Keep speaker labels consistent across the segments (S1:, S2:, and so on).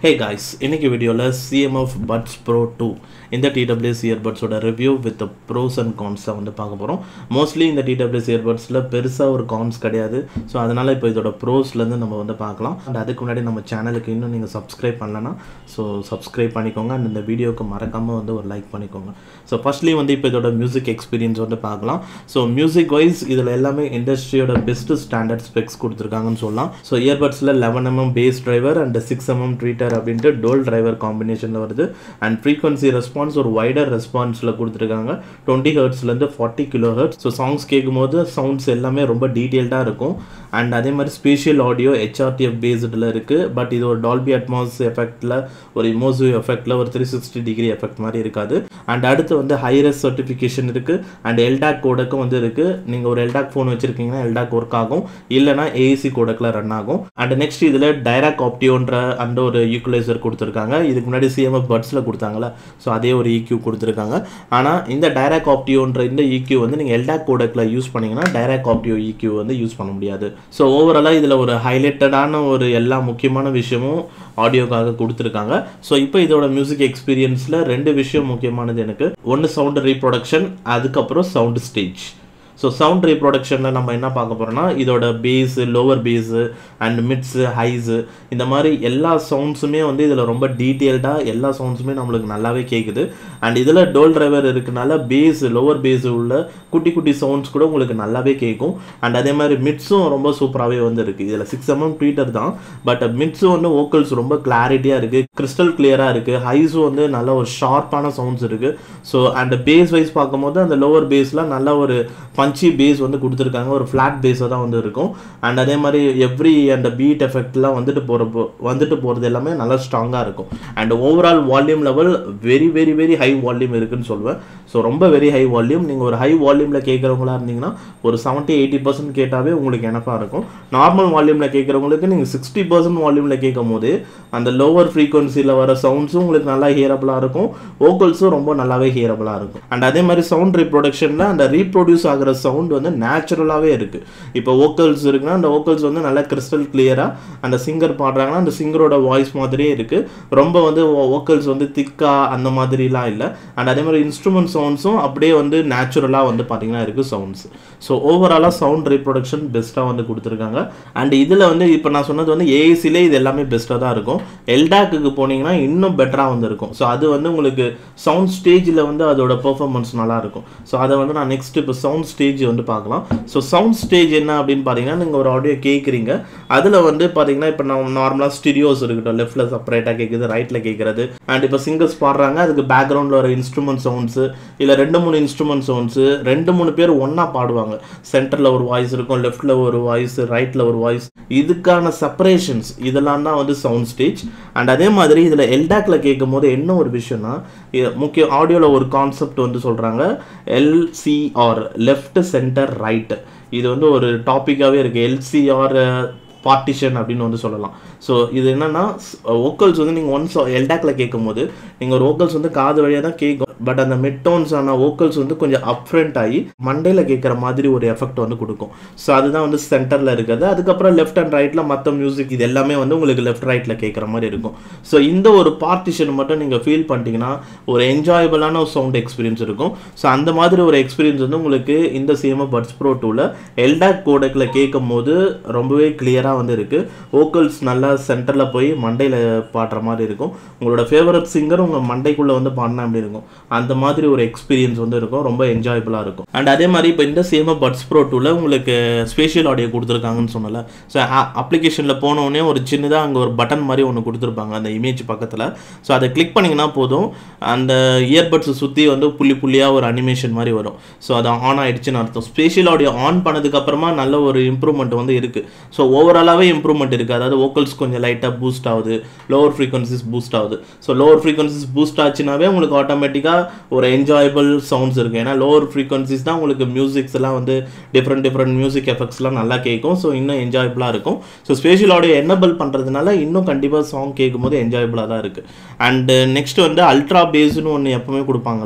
S1: ஹே guys இன்னைக்கு வீடியோவில் CMF buds pro two இந்த டிடபிள்யூஎஸ் இயர்பட்ஸோட ரிவ்யூ வித் ப்ரோஸ் அண்ட் கான்ஸை வந்து பார்க்க போகிறோம் மோஸ்ட்லி இந்த டிடபிள்யூஎஸ் இயர்பட்ஸில் பெருசாக ஒரு கான்ஸ் கிடையாது ஸோ அதனால் இப்போ இதோட ப்ரோஸ்லேருந்து நம்ம வந்து பார்க்கலாம் அண்ட் அதுக்கு முன்னாடி நம்ம சேனலுக்கு இன்னும் நீங்கள் சப்ஸ்கிரைப் பண்ணலன்னா ஸோ சப்ஸ்கிரைப் பண்ணிக்கோங்க அண்ட் இந்த வீடியோக்கு மறக்காமல் வந்து ஒரு லைக் பண்ணிக்கோங்க ஸோ ஃபர்ஸ்ட்லி வந்து இப்போ இதோட மியூசிக் எக்ஸ்பீரியன்ஸ் வந்து பார்க்கலாம் ஸோ மியூசிக் வைஸ் இதில் எல்லாமே இண்டஸ்ட்ரியோட பெஸ்ட் ஸ்டாண்டர்ட் ஸ்பெக்ஸ் கொடுத்துருக்காங்கன்னு சொல்லலாம் ஸோ இயர்பட்ஸில் eleven mm bass driver and six mm tweeter அப்படின்ட்டு டோல் டிரைவர் காம்பினேஷனில் வருது அண்ட் ஃப்ரீக்வன்சி ரெஸ்பான்ஸ் ஒரு வைடர் ரெஸ்பான்ஸில் கொடுத்துருக்காங்க டுவெண்ட்டி ஹர்ட்ஸ்லேருந்து forty kilo hertz so songs கேட்கும்போது சவுண்ட்ஸ் எல்லாமே ரொம்ப டீட்டெயில்டாக இருக்கும் அண்ட் அதே மாதிரி ஸ்பேஷியல் ஆடியோ ஹெச்ஆர்டிஎஃப் பேஸ்டில் இருக்குது பட் இது ஒரு டால்பி அட்மாஸ் எஃபெக்டில் ஒரு இமோசிவ் எஃபெக்டில் ஒரு த்ரீ சிக்ஸ்டி டிகிரி எஃபெக்ட் மாதிரி இருக்காது அண்ட் அடுத்து வந்து ஹைரஸ் சர்டிஃபிகேஷன் இருக்குது அண்ட் எல்டாக் கோடக்கும் வந்து இருக்குது நீங்கள் ஒரு எல்டாக் ஃபோன் வச்சுருக்கீங்கன்னா எல்டாக் ஒர்க் ஆகும் இல்லைனா ஏஏசி கோடக்கில் ரன் ஆகும் அண்ட் நெக்ஸ்ட் இதில் டைராக் ஆப்டியோன்ற அந்த ஒரு ஈக்குவலைசர் கொடுத்துருக்காங்க இதுக்கு முன்னாடி சிஎம்எஃப் பட்ஸில் கொடுத்தாங்களே ஸோ அதே ஒரு EQ கொடுத்துருக்காங்க ஆனால் இந்த டைராக் ஆப்டியோன்ற இந்த EQ வந்து நீங்கள் எல்டாக் கோடக்கில் யூஸ் பண்ணீங்கன்னா டைராக் ஆப்டியோ EQ வந்து யூஸ் பண்ண முடியாது ஸோ ஓவராலாக இதில் ஒரு ஹைலைட்டடான ஒரு எல்லா முக்கியமான விஷயமும் ஆடியோக்காக கொடுத்துருக்காங்க ஸோ இப்போ இதோட மியூசிக் எக்ஸ்பீரியன்ஸில் ரெண்டு விஷயம் முக்கியமானது எனக்கு ஒன்று சவுண்ட் ரீப்ரொடக்ஷன் அதுக்கப்புறம் சவுண்ட் ஸ்டேஜ் ஸோ சவுண்ட் ரீப்ரொடக்ஷனில் நம்ம என்ன பார்க்க போகிறோம்னா இதோட bass lower bass and mids highs இந்த மாதிரி எல்லா சவுண்ட்ஸுமே வந்து இதில் ரொம்ப டீட்டெயில்டாக எல்லா சவுண்ட்ஸுமே நம்மளுக்கு நல்லாவே கேட்குது அண்ட் இதில் டோல் டிரைவர் இருக்கனால பேஸ் லோவர் பேஸ் உள்ள குட்டி குட்டி சவுண்ட்ஸ் கூட உங்களுக்கு நல்லாவே கேட்கும் அண்ட் அதே மாதிரி மிட்ஸும் ரொம்ப சூப்பராகவே வந்து இருக்குது இதில் சிக்ஸ் எம்எம் ட்வீட்டர் தான் பட் மிட்ஸும் வந்து வோக்கல்ஸ் ரொம்ப கிளாரிட்டியாக இருக்குது கிறிஸ்டல் கிளியராக இருக்குது ஹைஸும் வந்து நல்ல ஒரு ஷார்ப்பான சவுண்ட்ஸ் இருக்குது ஸோ அண்ட் பேஸ் வைஸ் பார்க்கும்போது அந்த லோவர் பேஸில் நல்ல ஒரு பஞ்சி பேஸ் வந்து கொடுத்துருக்காங்க ஒரு ஃப்ளாட் பேஸாக தான் வந்து இருக்கும் அண்ட் அதே மாதிரி எவ்ரி அந்த பீட் எஃபெக்ட்லாம் வந்துட்டு போகிறப்போ வந்துட்டு போகிறது எல்லாமே நல்லா ஸ்ட்ராங்காக இருக்கும் and overall volume level very very very high volume இருக்குன்னு சொல்லுவேன் ஸோ ரொம்ப வெரி ஹை வால்யூம் நீங்கள் ஒரு ஹை வால்யூமில் கேட்குறவங்களா இருந்தீங்கன்னா ஒரு செவன்ட்டி எயிட்டி பர்சன்ட் கேட்டாவே உங்களுக்கு எனஃபாக இருக்கும் நார்மல் வால்யூமில் கேட்குறவங்களுக்கு நீங்கள் சிக்ஸ்டி பர்சன்ட் வால்யூமில் கேட்கும் போது அந்த லோவர் ஃப்ரீக்வன்சியில் வர சவுண்ட்ஸும் உங்களுக்கு நல்லா ஹியரபிளாக இருக்கும் வோக்கல்ஸும் ரொம்ப நல்லாவே ஹியரபிளாக இருக்கும் அண்ட் அதே மாதிரி சவுண்ட் ரீப்ரொடக்ஷனில் அந்த ரீப்ரொடியூஸ் ஆகிற சவுண்ட் வந்து நேச்சுரலாகவே இருக்குது இப்போ வோக்கல்ஸ் இருக்குன்னா அந்த வோக்கல்ஸ் வந்து நல்லா கிறிஸ்டல் கிளியராக அந்த சிங்கர் பாடுறாங்கன்னா அந்த சிங்கரோட வாய்ஸ் மாதிரியே இருக்குது ரொம்ப வந்து வோக்கல்ஸ் வந்து திக்காக அந்த மாதிரிலாம் இல்லை அண்ட் அதே மாதிரி இன்ஸ்ட்ருமெண்ட் சவுண்ட்ஸும் அப்படியே வந்து நேச்சுரலாக வந்து பார்த்தீங்கன்னா இருக்குது சவுண்ட்ஸ் ஸோ ஓவராலாக சவுண்ட் ரீப்ரொடக்ஷன் பெஸ்ட்டாக வந்து கொடுத்துருக்காங்க அண்ட் இதில் வந்து இப்போ நான் சொன்னது வந்து ஏஐசிலே இது எல்லாமே பெஸ்ட்டாக தான் இருக்கும் எல்டாக்கு போனீங்கன்னா இன்னும் பெட்டராக வந்து இருக்கும் ஸோ அது வந்து உங்களுக்கு சவுண்ட் ஸ்டேஜில் வந்து அதோட பெர்ஃபார்மன்ஸ் நல்லா இருக்கும் ஸோ அதை வந்து நான் நெக்ஸ்ட் இப்போ சவுண்ட் ஸ்டேஜ் வந்து பார்க்கலாம் ஸோ சவுண்ட் ஸ்டேஜ் என்ன அப்படின்னு பார்த்தீங்கன்னா நீங்கள் ஒரு ஆடியோ கேட்குறீங்க அதில் வந்து பார்த்தீங்கன்னா இப்போ நான் நார்மலாக ஸ்டுடியோஸ் இருக்கட்டும் லெஃப்ட்டில் செப்பரேட்டாக கேட்குது ரைட்டில் கேட்குறது அண்ட் இப்போ சிங்கர்ஸ் பாடுறாங்க அதுக்கு பேக்ரவுண்டில் வர இன்ஸ்ட்ருமெண்ட் சவுண்ட்ஸு இல்லை ரெண்டு மூணு இன்ஸ்ட்ருமெண்ட் சவுண்ட்ஸு ரெண்டு மூணு பேர் ஒன்றா பாடுவாங்க சென்டரில் ஒரு வாய்ஸ் இருக்கும் லெஃப்ட்டில் ஒரு வாய்ஸ் ரைட்டில் ஒரு வாய்ஸ் இதுக்கான செப்பரேஷன்ஸ் இதெல்லாம் தான் வந்து சவுண்ட் ஸ்டேஜ் அண்ட் அதே மாதிரி இதில் எல்டாக்கில் கேட்கும் போது என்ன ஒரு விஷயம்னா முக்கிய ஆடியோவில் ஒரு கான்செப்ட் வந்து சொல்கிறாங்க எல்சிஆர் லெஃப்ட் சென்டர் ரைட் இது வந்து ஒரு டாப்பிக்காகவே இருக்குது எல்சிஆர் பார்ட்டிஷன் அப்படின்னு வந்து சொல்லலாம் ஸோ இது என்னென்னா வோக்கல்ஸ் வந்து நீங்கள் ஒன்ஸ் எல்டாக்கில் கேட்கும் போது நீங்கள் ஒரு வோக்கல்ஸ் வந்து காது வழியாக தான் கேட்கும் பட் அந்த மிட்டோன்ஸ் ஆன வோக்கல்ஸ் வந்து கொஞ்சம் அப்ரண்ட் ஆகி மண்டையில் கேட்குற மாதிரி ஒரு எஃபெக்ட் வந்து கொடுக்கும் ஸோ அதுதான் வந்து சென்டரில் இருக்கிறது அதுக்கப்புறம் லெஃப்ட் அண்ட் ரைட்டில் மற்ற மியூசிக் இது எல்லாமே வந்து உங்களுக்கு லெஃப்ட் ரைட்டில் கேட்குற மாதிரி இருக்கும் ஸோ இந்த ஒரு பார்ட்டிஷன் மட்டும் நீங்கள் ஃபீல் பண்ணிட்டீங்கன்னா ஒரு என்ஜாயபிளான ஒரு சவுண்ட் எக்ஸ்பீரியன்ஸ் இருக்கும் ஸோ அந்த மாதிரி ஒரு எக்ஸ்பீரியன்ஸ் வந்து உங்களுக்கு இந்த சிஎம்ஓ பட்ஸ் ப்ரோ டூவில் எல்டாக் கோடக்கில் கேட்கும் போது ரொம்பவே கிளியராக வந்து இருக்குது வோக்கல்ஸ் நல்லா சென்டரில் போய் மண்டையில் பாடுற மாதிரி இருக்கும் உங்களோட ஃபேவரட் சிங்கர் உங்கள் மண்டைக்குள்ளே வந்து பாடினா எப்படி இருக்கும் அந்த மாதிரி ஒரு எக்ஸ்பீரியன்ஸ் வந்து இருக்கும் ரொம்ப என்ஜாயபுளாக இருக்கும் அண்ட் அதே மாதிரி இப்போ இந்த சேம பட்ஸ் ப்ரோ டூவில் உங்களுக்கு ஸ்பேஷியல் ஆடியோ கொடுத்துருக்காங்கன்னு சொன்னல ஸோ அப்ளிகேஷனில் போனோடனே ஒரு சின்னதாக அங்கே ஒரு பட்டன் மாதிரி ஒன்று கொடுத்துருப்பாங்க அந்த இமேஜ் பக்கத்தில் ஸோ அதை கிளிக் பண்ணிங்கன்னா போதும் அந்த இயர்பட்ஸை சுற்றி வந்து புள்ளி புள்ளியாக ஒரு அனிமேஷன் மாதிரி வரும் ஸோ அது ஆன் ஆயிடுச்சுன்னு அர்த்தம் ஸ்பேஷியல் ஆடியோ ஆன் பண்ணதுக்கப்புறமா நல்ல ஒரு இம்ப்ரூவ்மெண்ட் வந்து இருக்குது ஸோ ஓவராலாகவே இம்ப்ரூவ்மெண்ட் இருக்குது அதாவது வோக்கல்ஸ் கொஞ்சம் லைட்டாக பூஸ்ட் ஆகுது லோவர் ஃப்ரீக்வன்சிஸ் பூஸ்ட் ஆகுது ஸோ லோவர் ஃப்ரீக்வன்சிஸ் பூஸ்ட் ஆச்சுனாவே உங்களுக்கு ஆட்டோமேட்டிக்காக ஒரு என்ஜாயபிள் சவுண்ட்ஸ் இருக்குது ஏன்னா லோவர் ஃப்ரீக்வன்சிஸ் தான் உங்களுக்கு மியூசிக்ஸ் எல்லாம் வந்து டிஃப்ரெண்ட் டிஃப்ரெண்ட் மியூசிக் எஃபெக்ட்ஸ்லாம் நல்லா கேட்கும் ஸோ இன்னும் என்ஜாயபிளாக இருக்கும் ஸோ ஸ்பேஷியல் ஆடியோ என்னபிள் பண்ணுறதுனால இன்னும் கண்டிப்பாக சாங் கேட்கும்போது என்ஜாயபிளாக தான் இருக்குது அண்டு நெக்ஸ்ட் வந்து அல்ட்ரா பேஸ்னு ஒன்று எப்பவுமே கொடுப்பாங்கல்ல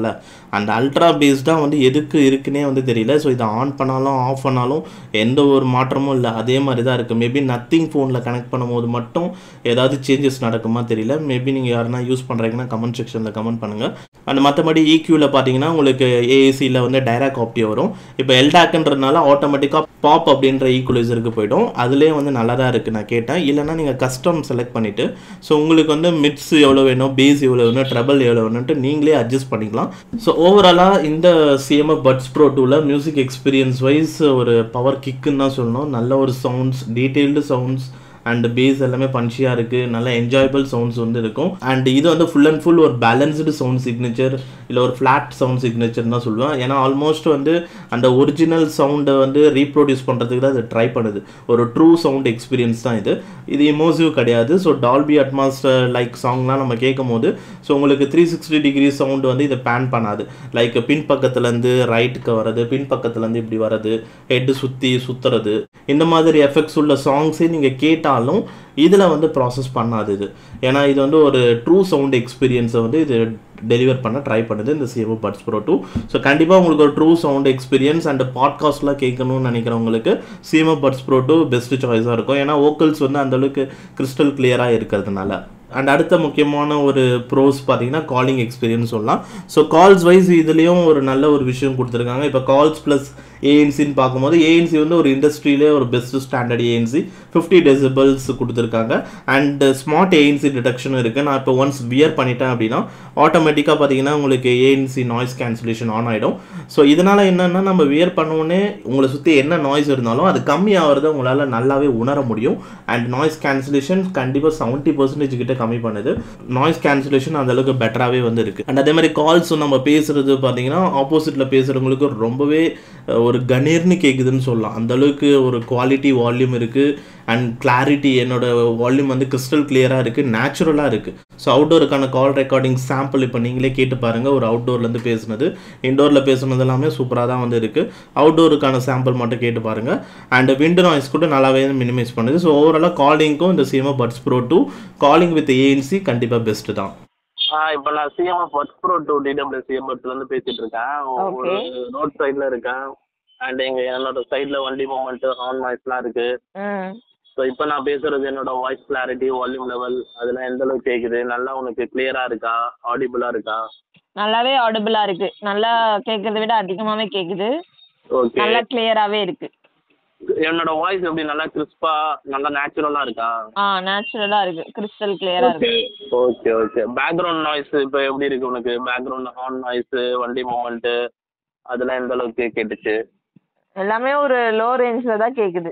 S1: அந்த அல்ட்ரா பேஸ்டாக வந்து எதுக்கு இருக்குன்னே வந்து தெரியல ஸோ இதை ஆன் பண்ணாலும் ஆஃப் பண்ணாலும் எந்த ஒரு மாற்றமும் இல்லை அதே மாதிரி தான் இருக்குது மேபி நத்திங் ஃபோனில் கனெக்ட் பண்ணும்போது மட்டும் ஏதாவது சேஞ்சஸ் நடக்குமா தெரியல மேபி நீங்கள் யாருன்னா யூஸ் பண்ணுறீங்கன்னா கமெண்ட் செக்ஷனில் கமெண்ட் பண்ணுங்கள் அண்ட் மற்றபடி EQ-ல பார்த்தீங்கன்னா உங்களுக்கு ஏஏசியில் வந்து டைராக் ஆப்டி வரும் இப்போ எல்டாக்குன்றதுனால ஆட்டோமேட்டிக்காக பாப் அப்படின்ற ஈக்குவலைசருக்கு போயிடும் அதுலேயே வந்து நல்லா தான் இருக்குது நான் கேட்டேன் இல்லைன்னா நீங்கள் கஸ்டம் செலக்ட் பண்ணிவிட்டு ஸோ உங்களுக்கு வந்து மிட்ஸ் எவ்வளோ வேணும் பேஸ் எவ்வளோ வேணும் ட்ரபிள் எவ்வளோ வேணும்ட்டு நீங்களே அட்ஜஸ்ட் பண்ணிக்கலாம் ஸோ ஓவராலாக இந்த சிஎம்எஃப் பட்ஸ் ப்ரோ டூவில் மியூசிக் எக்ஸ்பீரியன்ஸ் வைஸ் ஒரு பவர் கிக்குன்னு தான் சொல்லணும் நல்ல ஒரு sounds detailed sounds and bass எல்லாமே பஞ்சியாக இருக்குது நல்ல என்ஜாயபிள் சவுண்ட்ஸ் வந்து இருக்கும் அண்ட் இது வந்து ஃபுல் அண்ட் ஃபுல் ஒரு பேலன்ஸ்டு சவுண்ட் சிக்னேச்சர் இல்லை ஒரு ஃப்ளாட் சவுண்ட் சிக்னேச்சர் தான் சொல்லுவேன் ஏன்னா ஆல்மோஸ்ட் வந்து அந்த ஒரிஜினல் சவுண்டை வந்து ரீப்ரொடியூஸ் பண்ணுறதுக்கு தான் அது ட்ரை பண்ணுது ஒரு ட்ரூ சவுண்ட் எக்ஸ்பீரியன்ஸ் தான் இது இது இமோசிவ் கிடையாது ஸோ டால்பி அட்மாஸ்டர் லைக் சாங்லாம் நம்ம கேட்கும் போது ஸோ உங்களுக்கு த்ரீ சிக்ஸ்டி டிகிரி சவுண்டு வந்து இதை பேன் பண்ணாது லைக் பின் பக்கத்துலேருந்து ரைட்டுக்கு வர்றது பின் பக்கத்துலேருந்து இப்படி வர்றது ஹெட்டு சுற்றி சுற்றுறது இந்த மாதிரி எஃபெக்ட்ஸ் உள்ள சாங்ஸே நீங்கள் கேட்டாலும் இதில் வந்து ப்ராசஸ் பண்ணாது இது ஏன்னா இது வந்து ஒரு ட்ரூ சவுண்ட் எக்ஸ்பீரியன்ஸை வந்து இது டெலிவர் பண்ண ட்ரை பண்ணுது இந்த CMF buds pro two so கண்டிப்பாக உங்களுக்கு ஒரு ட்ரூ சவுண்ட் எக்ஸ்பீரியன்ஸ் அண்ட் பாட்காஸ்ட்லாம் கேட்கணும்னு நினைக்கிறவங்களுக்கு CMF buds pro two best சாய்ஸாக இருக்கும் ஏன்னா வோக்கல்ஸ் வந்து அந்தளவுக்கு கிறிஸ்டல் கிளியராக இருக்கிறதுனால அண்ட் அடுத்த முக்கியமான ஒரு ப்ரோஸ் பார்த்தீங்கன்னா காலிங் எக்ஸ்பீரியன்ஸ் சொல்லலாம் ஸோ கால்ஸ் வைஸ் இதுலேயும் ஒரு நல்ல ஒரு விஷயம் கொடுத்துருக்காங்க இப்போ கால்ஸ் ப்ளஸ் ஏஎன்சின்னு பார்க்கும்போது ஏஎன்சி வந்து ஒரு இண்டஸ்ட்ரியிலே ஒரு best standard ANC fifty decibels கொடுத்துருக்காங்க அண்ட் ஸ்மார்ட் ஏஎன்சி டிடெக்ஷனும் இருக்குது நான் இப்போ ஒன்ஸ் வியர் பண்ணிட்டேன் அப்படின்னா ஆட்டோமேட்டிக்காக பார்த்தீங்கன்னா உங்களுக்கு ஏஎன்சி நாய்ஸ் கேன்சலேஷன் ஆன் ஆகிடும் ஸோ இதனால் என்னென்னா நம்ம வியர் பண்ணோடனே உங்களை சுற்றி என்ன நாய்ஸ் இருந்தாலும் அது கம்மியாகிறத உங்களால் நல்லாவே உணர முடியும் அண்ட் நாய்ஸ் கேன்சலேஷன் கண்டிப்பாக செவன்ட்டி பர்சன்டேஜ் கிட்ட கம்மி பண்ணுது நாய்ஸ் கேன்சலேஷன் அந்த அளவுக்கு பெட்டராகவே வந்து இருக்குது அண்ட் அதே மாதிரி கால்ஸ் நம்ம பேசுறது பார்த்தீங்கன்னா ஆப்போசிட்டில் பேசுகிறவங்களுக்கு ரொம்பவே அஹ், ஒரு கணீர்னு கேட்குதுன்னு சொல்லலாம் அந்த அளவுக்கு ஒரு குவாலிட்டி வால்யூம் இருக்குது அண்ட் கிளாரிட்டி என்னோட வால்யூம் வந்து கிறிஸ்டல் கிளியராக இருக்குது நேச்சுரலாக இருக்குது ஸோ அவுட்டோருக்கான கால் ரெக்கார்டிங் சாம்பிள் இப்போ நீங்களே கேட்டு பாருங்கள் ஒரு அவுட்டோர்லேருந்து பேசுனது இண்டோரில் பேசுனது எல்லாமே சூப்பராக தான் வந்து இருக்குது அவுட்டோருக்கான சாம்பிள் மட்டும் கேட்டு பாருங்கள் அண்ட் விண்டோ நாய்ஸ் கூட நல்லாவே மினிமைஸ் பண்ணுது ஸோ ஓவராலாக காலிங்க்கும் இந்த CMF buds pro two calling with ANC கண்டிப்பாக பெஸ்ட்டு தான்
S2: ஆ இப்போ நான் CM work pro two TW சிஎம்ல இருந்து பேசிட்டு இருக்கேன் ஒரு ரோட் சைடில் இருக்கேன் அண்ட் எங்க என்னோட சைடில் வண்டி மூமெண்ட் ஹார்ன் வாய்ஸ்லாம் இருக்கு
S3: ம்
S2: ஸோ இப்போ நான் பேசுறது என்னோட வாய்ஸ் கிளாரிட்டி வால்யூம் லெவல் அதெல்லாம் எந்த அளவுக்கு கேட்குது நல்லா உனக்கு கிளியரா இருக்கா ஆடிபிளா இருக்கா
S3: நல்லாவே ஆடிபிளா இருக்கு நல்லா கேட்கறத விட அதிகமாவே கேக்குது
S2: ஓகே
S3: நல்லா கிளியராவே இருக்கு
S2: என்னோட வாய்ஸ் எப்படி நல்லா கிறிஸ்பா நல்லா நேச்சுரலா இருக்கா
S3: ஆ நேச்சுரலா இருக்கு கிறிஸ்டல் கிளியரா இருக்கு
S2: ஓகே ஓகே பேக்ரவுண்ட் நாய்ஸ் இப்போ எப்படி இருக்கு உனக்கு பேக்ரவுண்ட் ஹார்ன் நாய்ஸ் வண்டி மூமெண்ட் அதெல்லாம் எந்த அளவுக்கு கேட்டுச்சு
S3: எல்லாமே ஒரு லோ ரேஞ்சில் தான் கேக்குது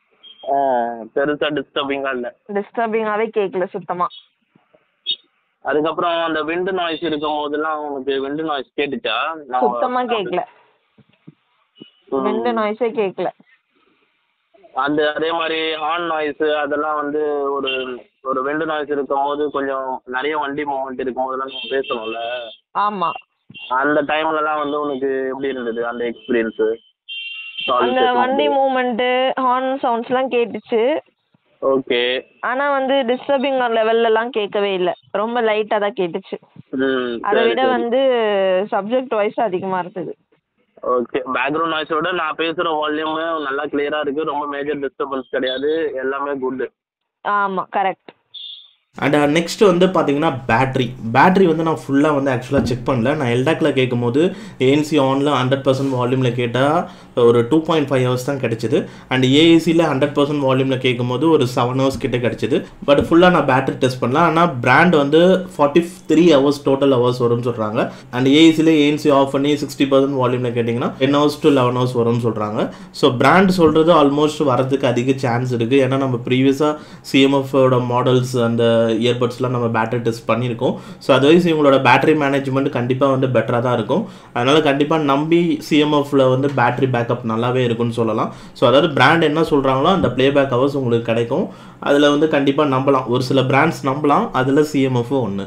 S2: ஆ, பெருசா டிஸ்டர்பிங்கா இல்ல
S3: டிஸ்டர்பிங்காவே கேட்கல சுத்தமா
S2: அதுக்கப்புறம் அந்த விண்டு நாய்ஸ் இருக்கும் போதெல்லாம் உனக்கு விண்டு நாய்ஸ் கேட்டுச்சா நான்
S3: சுத்தமா கேட்கல
S2: ம்.
S3: விண்டு நாய்ஸே கேட்கல
S2: அந்த அதே மாதிரி ஹார்ன் நாய்ஸ் அதெல்லாம் வந்து ஒரு ஒரு விண்டு நாய்ஸ் இருக்கும் போது கொஞ்சம் நிறைய வண்டி மூவ்மெண்ட் இருக்கும் போதெல்லாம் நம்ம பேசணும்ல
S3: ஆமா
S2: அந்த டைம்லலாம் வந்து உனக்கு எப்படி இருந்தது அந்த எக்ஸ்பீரியன்ஸு
S3: அந்த வண்டி மூவ்மெண்ட் ஹார்ன் சவுண்ட்ஸ்லாம் கேட்டுச்சு
S2: ஓகே
S3: ஆனா வந்து டிஸ்டர்பிங் லெவல்ல எல்லாம் கேட்கவே இல்ல ரொம்ப லைட்டா தான் கேட்டுச்சு
S2: ம்
S3: அதை
S2: சரி
S3: விட
S2: சரி
S3: வந்து சப்ஜெக்ட் வைஸ் அதிகமா இருந்தது
S2: ஓகே பேக்ரவுண்ட் நாய்ஸோட நான் பேசுகிற வால்யூம் நல்லா கிளியராக இருக்குது ரொம்ப மேஜர் டிஸ்டர்பன்ஸ் கிடையாது எல்லாமே குட்
S3: ஆமா கரெக்ட்
S1: அண்ட் நெக்ஸ்ட் வந்து பார்த்தீங்கன்னா பேட்ரி பேட்ரி வந்து நான் ஃபுல்லாக வந்து ஆக்சுவலாக செக் பண்ணல நான் எல்டாக்கில் கேட்கும்போது ஏஎன்சி ஆனில் ஹண்ட்ரட் பர்சன்ட் வால்யூமில் கேட்டால் ஒரு டூ பாயிண்ட் ஃபைவ் ஹவர்ஸ் தான் கிடச்சிது அண்ட் ஏஏசியில் ஹண்ட்ரட் பர்சன்ட் வால்யூமில் கேட்கும்போது ஒரு செவன் ஹவர்ஸ் கிட்ட கிடச்சிது பட் ஃபுல்லாக நான் பேட்டரி டெஸ்ட் பண்ணல ஆனால் பிராண்ட் வந்து forty three hours total hours வரும்னு சொல்கிறாங்க அண்ட் ஏஏசியில் ஏஎன்சி ஆஃப் பண்ணி சிக்ஸ்டி பர்சன்ட் வால்யூமில் கேட்டிங்கன்னா ten hours to eleven hours வரும்னு சொல்கிறாங்க ஸோ பிராண்ட் சொல்கிறது ஆல்மோஸ்ட் வரதுக்கு அதிக சான்ஸ் இருக்குது ஏன்னா நம்ம ப்ரீவியஸாக சிஎம்எஃபோட மாடல்ஸ் அந்த இயர்பட்ஸ்லாம் நம்ம பேட்டரி டெஸ்ட் பண்ணியிருக்கோம் ஸோ அதர்வைஸ் இவங்களோட பேட்டரி மேனேஜ்மெண்ட் கண்டிப்பாக வந்து பெட்டராக தான் இருக்கும் அதனால் கண்டிப்பாக நம்பி சிஎம்எஃப்ல வந்து பேட்டரி பேக்கப் நல்லாவே இருக்கும்னு சொல்லலாம் ஸோ அதாவது பிராண்ட் என்ன சொல்கிறாங்களோ அந்த ப்ளேபேக் ஹவர்ஸ் உங்களுக்கு கிடைக்கும் அதில் வந்து கண்டிப்பாக நம்பலாம் ஒரு சில பிராண்ட்ஸ் நம்பலாம் அதில் சிஎம்எஃப் ஒன்று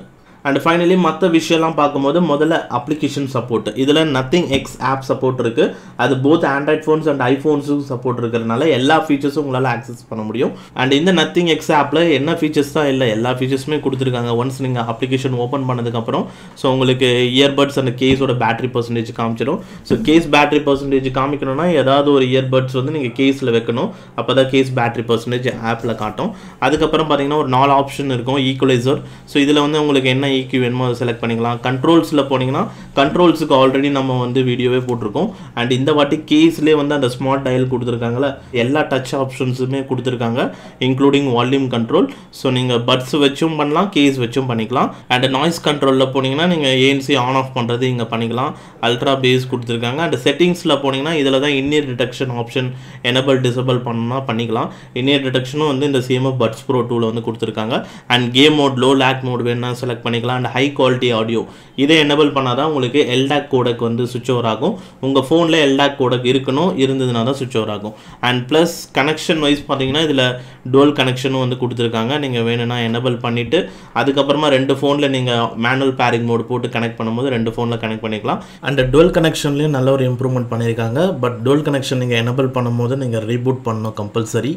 S1: அண்ட் ஃபைனலி மற்ற விஷயம்லாம் பார்க்கும்போது முதல்ல அப்ளிகேஷன் சப்போர்ட் இதில் நத்திங் எக்ஸ் ஆப் சப்போர்ட் இருக்குது அது போத் ஆண்ட்ராய்ட் ஃபோன்ஸ் அண்ட் ஐஃபோன்ஸும் சப்போர்ட் இருக்கிறதுனால எல்லா ஃபீச்சர்ஸும் உங்களால் ஆக்சஸ் பண்ண முடியும் அண்ட் இந்த நத்திங் எக்ஸ் ஆப்பில் என்ன ஃபீச்சர்ஸ் தான் இல்லை எல்லா ஃபீச்சர்ஸுமே கொடுத்துருக்காங்க ஒன்ஸ் நீங்கள் அப்ளிகேஷன் ஓப்பன் பண்ணதுக்கப்புறம் ஸோ உங்களுக்கு இயர்பட்ஸ் அந்த கேஸோட பேட்டரி பர்சன்டேஜ் காமிச்சிடும் ஸோ கேஸ் பேட்டரி பர்சன்டேஜ் காமிக்கணும்னா ஏதாவது ஒரு இயர்பட்ஸ் வந்து நீங்கள் கேஸில் வைக்கணும் அப்போ தான் கேஸ் பேட்டரி பர்சன்டேஜ் ஆப்பில் காட்டும் அதுக்கப்புறம் பார்த்தீங்கன்னா ஒரு நாலு ஆப்ஷன் இருக்கும் ஈக்குவலைசர் ஸோ இதில் வந்து உங்களுக்கு என்ன ஈக்யூ வேணுமோ அதை செலக்ட் பண்ணிக்கலாம் கண்ட்ரோல்ஸில் போனீங்கன்னா கண்ட்ரோல்ஸுக்கு ஆல்ரெடி நம்ம வந்து வீடியோவே போட்டிருக்கோம் அண்ட் இந்த வாட்டி கேஸ்லேயே வந்து அந்த ஸ்மார்ட் டயல் கொடுத்துருக்காங்களே எல்லா டச் ஆப்ஷன்ஸுமே கொடுத்துருக்காங்க இன்க்ளூடிங் வால்யூம் கண்ட்ரோல் ஸோ நீங்கள் பட்ஸ் வச்சும் பண்ணலாம் கேஸ் வச்சும் பண்ணிக்கலாம் அண்ட் நாய்ஸ் கண்ட்ரோலில் போனீங்கன்னா நீங்கள் ஏஎன்சி ஆன் ஆஃப் பண்ணுறது இங்கே பண்ணிக்கலாம் அல்ட்ரா பேஸ் கொடுத்துருக்காங்க அண்ட் செட்டிங்ஸில் போனீங்கன்னா இதில் தான் in ear detection option enable disable பண்ணணும்னா பண்ணிக்கலாம் இன்னியர் டிடெக்ஷனும் வந்து இந்த சிஎம்எஃப் பட்ஸ் ப்ரோ டூவில் வந்து கொடுத்துருக்காங்க and game mode low lag mode வேணும்னா செலக்ட் பண்ணிக்கலாம் அண்ட் ஹை குவாலிட்டி ஆடியோ இதை எனபிள் பண்ணால் தான் உங்களுக்கு எல்டாக் கோடக் வந்து சுவிட்ச் ஓவர் ஆகும் உங்கள் ஃபோனில் எல்டாக் கோடக் இருக்கணும் இருந்ததுனா தான் சுவிட்ச் ஓவர் ஆகும் அண்ட் ப்ளஸ் கனெக்ஷன் வைஸ் பார்த்தீங்கன்னா இதில் டுவல் கனெக்ஷனும் வந்து கொடுத்துருக்காங்க நீங்கள் வேணும்னா எனபிள் பண்ணிவிட்டு அதுக்கப்புறமா ரெண்டு ஃபோனில் நீங்கள் மேனுவல் பேரிங் மோட் போட்டு கனெக்ட் பண்ணும்போது ரெண்டு ஃபோனில் கனெக்ட் பண்ணிக்கலாம் அண்ட் டுவல் கனெக்ஷன்லேயும் நல்ல ஒரு இம்ப்ரூவ்மெண்ட் பண்ணியிருக்காங்க பட் டுவல் கனெக்ஷன் நீங்கள் எனபிள் பண்ணும்போது நீங்கள் ரீபூட் பண்ணணும் கம்பல்சரி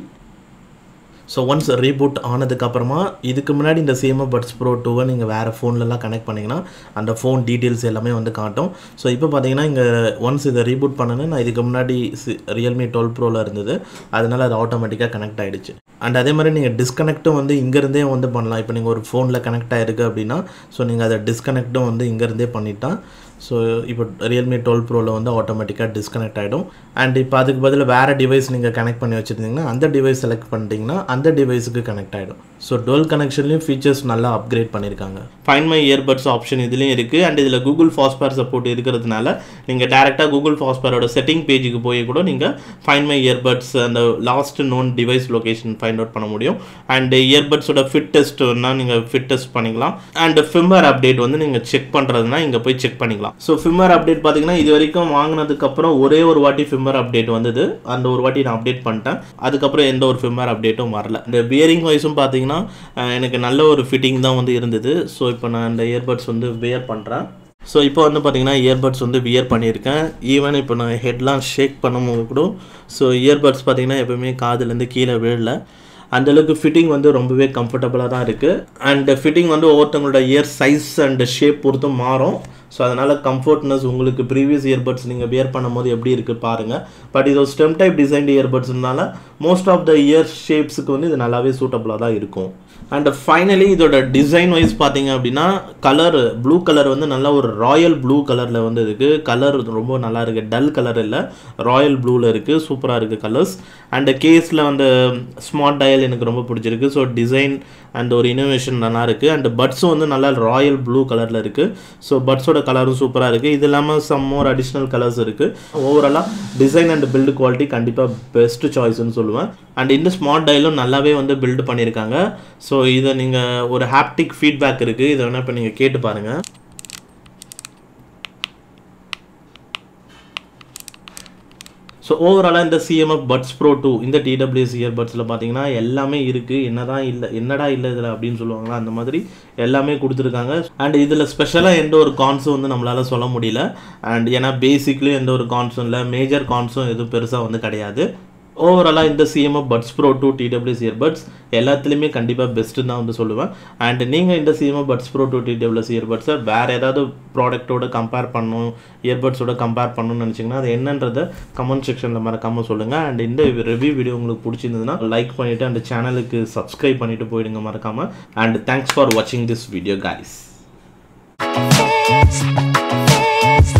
S1: ஸோ ஒன்ஸ் ரீபூட் ஆனதுக்கப்புறமா இதுக்கு முன்னாடி இந்த சேம பட்ஸ் ப்ரோ டூவை நீங்கள் வேறு ஃபோன்லலாம் கனெக்ட் பண்ணிங்கன்னா அந்த ஃபோன் டீட்டெயில்ஸ் எல்லாமே வந்து காட்டும் ஸோ இப்போ பார்த்தீங்கன்னா இங்கே ஒன்ஸ் இதை ரீபூட் பண்ணனு நான் இதுக்கு முன்னாடி ரியல்மி டுவெல் ப்ரோவில் இருந்தது அதனால் அது ஆட்டோமேட்டிக்காக கனெக்ட் ஆகிடுச்சு அண்ட் அதே மாதிரி நீங்கள் டிஸ்கனெக்ட்டும் வந்து இங்கேருந்தே வந்து பண்ணலாம் இப்போ நீங்கள் ஒரு ஃபோனில் கனெக்ட் ஆகிருக்கு அப்படின்னா ஸோ நீங்கள் அதை டிஸ்கனெக்ட்டும் வந்து இங்கேருந்தே பண்ணிட்டா ஸோ இப்போ ரியல்மி டுவெல் ப்ரோவில் வந்து ஆட்டோமேட்டிக்காக டிஸ்கனெக்ட் ஆகிடும் அண்ட் இப்போ அதுக்கு பதில் வேறு டிவைஸ் நீங்கள் கனெக்ட் பண்ணி வச்சுருந்தீங்கன்னா அந்த டிவைஸ் செலக்ட் பண்ணிட்டீங்கன்னா அந்த டிவைஸுக்கு கனெக்ட் ஆகிடும் ஸோ டுவெல் கனெக்ஷன்லேயும் ஃபீச்சர்ஸ் நல்லா அப்கிரேட் பண்ணியிருக்காங்க ஃபைன் மை இயர்பட்ஸ் ஆப்ஷன் இதுலேயும் இருக்குது அண்ட் இதில் கூகுள் ஃபாஸ்பேர் சப்போர்ட் இருக்கிறதுனால நீங்கள் டேரெக்டாக கூகுள் ஃபாஸ்பேரோட செட்டிங் பேஜுக்கு போய் கூட நீங்கள் ஃபைன் மை இயர்பட்ஸ் அந்த last known device location find out பண்ண முடியும் அண்ட் இயர்பட்ஸோட ஃபிட் டெஸ்ட்னா நீங்கள் ஃபிட் டெஸ்ட் பண்ணிக்கலாம் அண்ட் ஃபிம்மர் அப்டேட் வந்து நீங்கள் செக் பண்ணுறதுனா இங்கே போய் செக் பண்ணிக்கலாம் ஸோ ஃபிம்மர் அப்டேட் பார்த்தீங்கன்னா இது வரைக்கும் வாங்கினதுக்கப்புறம் ஒரே ஒரு வாட்டி ஃபிம்மர் அப்டேட் வந்தது அந்த ஒரு வாட்டி நான் அப்டேட் பண்ணிட்டேன் அதுக்கப்புறம் எந்த ஒரு ஃபிம்மர் அப்டேட்டும் வரல இந்த பியரிங் வைஸும் பார்த்தீங்கன்னா அஹ், எனக்கு நல்ல ஒரு ஃபிட்டிங் தான் வந்து இருந்தது ஸோ இப்போ நான் இந்த இயர்பட்ஸ் வந்து வியர் பண்ணுறேன் ஸோ இப்போ வந்து பார்த்தீங்கன்னா இயர்பட்ஸ் வந்து வியர் பண்ணியிருக்கேன் ஈவன் இப்போ நான் ஹெட்லாம் ஷேக் பண்ணும்போது கூட ஸோ இயர்பட்ஸ் பார்த்தீங்கன்னா எப்பவுமே காதுலேருந்து கீழே விழல அந்தளவுக்கு ஃபிட்டிங் வந்து ரொம்பவே கம்ஃபர்டபுளாக தான் இருக்குது அண்ட் ஃபிட்டிங் வந்து ஒவ்வொருத்தவங்களோட இயர் சைஸ் அண்ட் ஷேப் பொறுத்தும் மாறும் ஸோ அதனால் கம்ஃபர்ட்னஸ் உங்களுக்கு ப்ரீவியஸ் இயர்பட்ஸ் நீங்கள் வியர் பண்ணும்போது எப்படி இருக்குது பாருங்கள் பட் இது ஒரு ஸ்டெம் டைப் டிசைன்டு இயர்பட்ஸ்னால மோஸ்ட் ஆஃப் த இயர் ஷேப்ஸுக்கு வந்து இது நல்லாவே சூட்டபுளாக தான் இருக்கும் அண்ட் ஃபைனலி இதோட டிசைன் வைஸ் பார்த்தீங்க அப்படின்னா கலர் ப்ளூ கலர் வந்து நல்ல ஒரு ராயல் ப்ளூ கலரில் வந்து இருக்குது கலர் ரொம்ப நல்லா இருக்குது டல் கலர் இல்லை ராயல் ப்ளூவில் இருக்குது சூப்பராக இருக்குது கலர்ஸ் அண்ட் கேஸில் வந்து ஸ்மார்ட் டயல் எனக்கு ரொம்ப பிடிச்சிருக்கு ஸோ டிசைன் அண்ட் ஒரு இனோவேஷன் நல்லா இருக்குது அண்ட் பட்ஸும் வந்து நல்லா ராயல் ப்ளூ கலரில் இருக்குது ஸோ பட்ஸோட கலரும் சூப்பராக இருக்குது இது இல்லாமல் சம் மோர் அடிஷ்னல் கலர்ஸ் இருக்குது ஓவராலாக டிசைன் அண்ட் பில்டு குவாலிட்டி கண்டிப்பாக பெஸ்ட் சாய்ஸ்னு சொல்லுவேன் அண்ட் இந்த ஸ்மார்ட் டயலும் நல்லாவே வந்து பில்டு பண்ணியிருக்காங்க ஸோ இதை நீங்கள் ஒரு ஹாப்டிக் ஃபீட்பேக் இருக்குது இதை வேணால் இப்போ நீங்கள் கேட்டு பாருங்கள் ஸோ ஓவராலாக இந்த சிஎம்எஃப் பட்ஸ் ப்ரோ டூ இந்த டிடபிள்யூஎஸ் இயர்பட்ஸில் பார்த்தீங்கன்னா எல்லாமே இருக்குது என்னதான் இல்லை என்னடா இல்லை இதில் அப்படின்னு சொல்லுவாங்களா அந்த மாதிரி எல்லாமே கொடுத்துருக்காங்க அண்ட் இதில் ஸ்பெஷலாக எந்த ஒரு கான்ஸும் வந்து நம்மளால் சொல்ல முடியல அண்ட் ஏன்னா பேசிக்லி எந்த ஒரு கான்ஸும் இல்லை மேஜர் கான்ஸும் எதுவும் பெருசாக வந்து கிடையாது ஓவராலாக இந்த CMF buds pro two TWS earbuds எல்லாத்துலேயுமே கண்டிப்பாக பெஸ்ட்டு தான் வந்து சொல்லுவேன் அண்ட் நீங்கள் இந்த CMF buds pro two TWS இயர்பட்ஸை வேறு ஏதாவது ப்ராடக்ட்டோட கம்பேர் பண்ணணும் இயர்பட்ஸோட கம்பேர் பண்ணணும்னு நினச்சிங்கன்னா அது என்னன்றதை கமெண்ட் செக்ஷனில் மறக்காமல் சொல்லுங்கள் அண்ட் இந்த ரிவ்யூ வீடியோ உங்களுக்கு பிடிச்சிருந்ததுன்னா லைக் பண்ணிவிட்டு அந்த சேனலுக்கு சப்ஸ்கிரைப் பண்ணிவிட்டு போயிடுங்க மறக்காமல் அண்ட் தேங்க்ஸ் ஃபார் வாட்சிங் this video guys
S4: Fist, fist,